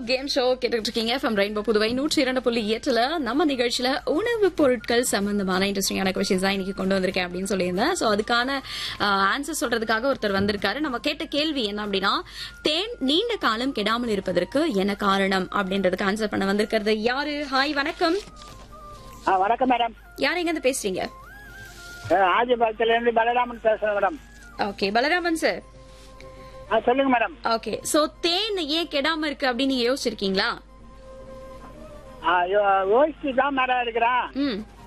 game show கேட்டுட்டு இருக்கீங்க from rainbow Puduvai நூற்றி இரண்டு புள்ளி எட்டுல நம்ம நிகழ்ச்சியில உணவு பொருட்கள் சம்பந்தமான இன்ட்ரெஸ்டிங்கான கொஸ்டின்ஸ் தான் இன்னைக்கு கொண்டு வந்திருக்கேன் அப்படின்னு சொல்லியிருந்தேன் சோ அதுக்கான ஆன்சர் சொல்றதுக்காக ஒருத்தர் வந்திருக்காரு நம்ம கேட்ட கேள்வி என்ன அப்படின்னா தேன் நீண்ட காலம் கெடாமல் இருப்பதற்கு என்ன காரணம் அப்படின்றதுக்கு ஆன்சர் பண்ண வந்திருக்கிறது யாரு ஹாய் வணக்கம் ஆ வணக்கம் மேடம் யார் எங்க இருந்து பேசுறீங்க ஆஜிபாளத்துல இருந்து பலராமன் பேசுறேன் மேடம் ஓகே பலராமன் சார் ஆ சொல்லுங்க மேடம் ஓகே சோ தேன் ஏன் கெடாம இருக்கு அப்படின்னு நீங்க யோசிச்சிருக்கீங்களா ஆ யோ- யோசிச்சு தான் மேடம் இருக்கிறேன் ம்